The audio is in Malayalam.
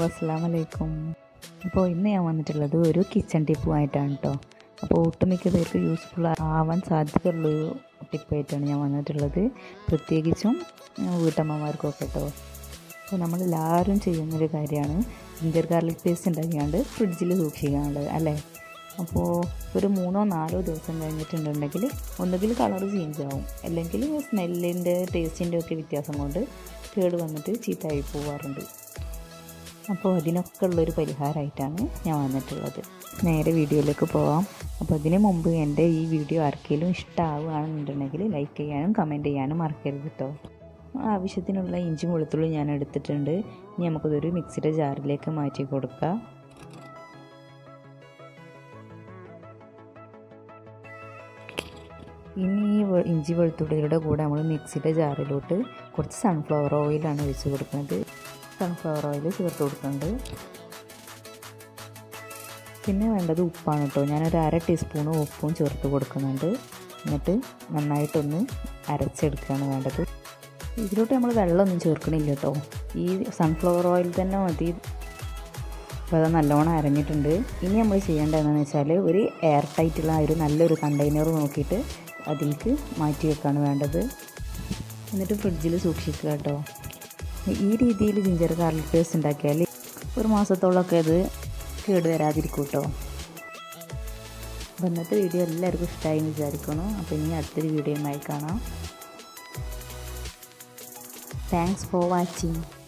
അസ്സാം വലൈക്കും അപ്പോൾ ഇന്ന് ഞാൻ വന്നിട്ടുള്ളത് ഒരു കിച്ചൺ ടിപ്പുമായിട്ടാണ് കേട്ടോ അപ്പോൾ ഒട്ടുമിക്ക പേർക്ക് യൂസ്ഫുൾ ആവാൻ സാധ്യതയുള്ളൊരു ടിപ്പായിട്ടാണ് ഞാൻ വന്നിട്ടുള്ളത് പ്രത്യേകിച്ചും ആ, വീട്ടമ്മമാർക്കൊക്കെ കേട്ടോ അപ്പോൾ നമ്മളെല്ലാവരും ചെയ്യുന്നൊരു കാര്യമാണ് ജിഞ്ചർ ഗാർലിക് പേസ്റ്റ് ഉണ്ടാക്കിയാണ്ട് ഫ്രിഡ്ജിൽ സൂക്ഷിക്കാനുള്ളത് അല്ലേ അപ്പോൾ ഒരു മൂന്നോ നാലോ ദിവസം കഴിഞ്ഞിട്ടുണ്ടെങ്കിൽ ഒന്നുകിൽ കളർ ചേഞ്ച് ആവും അല്ലെങ്കിൽ സ്മെല്ലിൻ്റെ ടേസ്റ്റിൻ്റെ ഒക്കെ വ്യത്യാസം കൊണ്ട് കേട് വന്നിട്ട് ചീത്തയായി പോവാറുണ്ട് അപ്പോൾ അതിനൊക്കെ ഉള്ളൊരു പരിഹാരമായിട്ടാണ് ഞാൻ വന്നിട്ടുള്ളത് നേരെ വീഡിയോയിലേക്ക് പോവാം അപ്പോൾ അതിന് മുമ്പ് എൻ്റെ ഈ വീഡിയോ ആർക്കെങ്കിലും ഇഷ്ടമാവുകയാണെന്നുണ്ടെങ്കിൽ ലൈക്ക് ചെയ്യാനും കമൻറ്റ് ചെയ്യാനും മറക്കരുത് കേട്ടോ ആവശ്യത്തിനുള്ള ഇഞ്ചി വെളുത്തുള്ളി ഞാൻ എടുത്തിട്ടുണ്ട് ഇനി നമുക്കതൊരു മിക്സിയുടെ ജാറിലേക്ക് മാറ്റി കൊടുക്കാം ഇനി ഈ വെ- ഇഞ്ചി വെളുത്തുള്ളിയുടെ കൂടെ നമ്മൾ മിക്സിയുടെ ജാറിലോട്ട് കുറച്ച് സൺഫ്ലവർ ഓയിലാണ് ഒഴിച്ച് കൊടുക്കുന്നത് സൺഫ്ലവർ ഓയിൽ ചേർത്ത് കൊടുക്കുന്നുണ്ട് പിന്നെ വേണ്ടത് ഉപ്പാണ് കേട്ടോ ഞാനൊരു അര ടീസ്പൂൺ ഉപ്പും ചേർത്ത് കൊടുക്കുന്നുണ്ട് എന്നിട്ട് നന്നായിട്ടൊന്ന് അരച്ചെടുക്കുകയാണ് വേണ്ടത് ഇതിലോട്ട് നമ്മൾ വെള്ളമൊന്നും ചേർക്കണില്ല കേട്ടോ ഈ സൺഫ്ലവർ ഓയിൽ തന്നെ മതി അപ്പോൾ അത് നല്ലോണം അരഞ്ഞിട്ടുണ്ട് ഇനി നമ്മൾ ചെയ്യേണ്ടത് എന്താണെന്ന് വെച്ചാൽ ഒരു എയർ ടൈറ്റുള്ള ഒരു നല്ലൊരു കണ്ടെയ്നർ നോക്കിയിട്ട് അതിലേക്ക് മാറ്റി വെക്കാണ് വേണ്ടത് എന്നിട്ട് ഫ്രിഡ്ജിൽ സൂക്ഷിക്കുക കേട്ടോ ഈ രീതിയിൽ ജിഞ്ചർ ഗാർലിക് പേസ്റ്റ് ഉണ്ടാക്കിയാൽ ഒരു മാസത്തോളമൊക്കെ അത് കേട് വരാതിരിക്കും കേട്ടോ അപ്പോൾ ഇന്നത്തെ വീഡിയോ എല്ലാവർക്കും ഇഷ്ടമായി എന്ന് വിചാരിക്കുന്നു അപ്പോൾ ഇനി അടുത്തൊരു വീഡിയോയുമായി കാണാം താങ്ക്സ് ഫോർ വാച്ചിങ്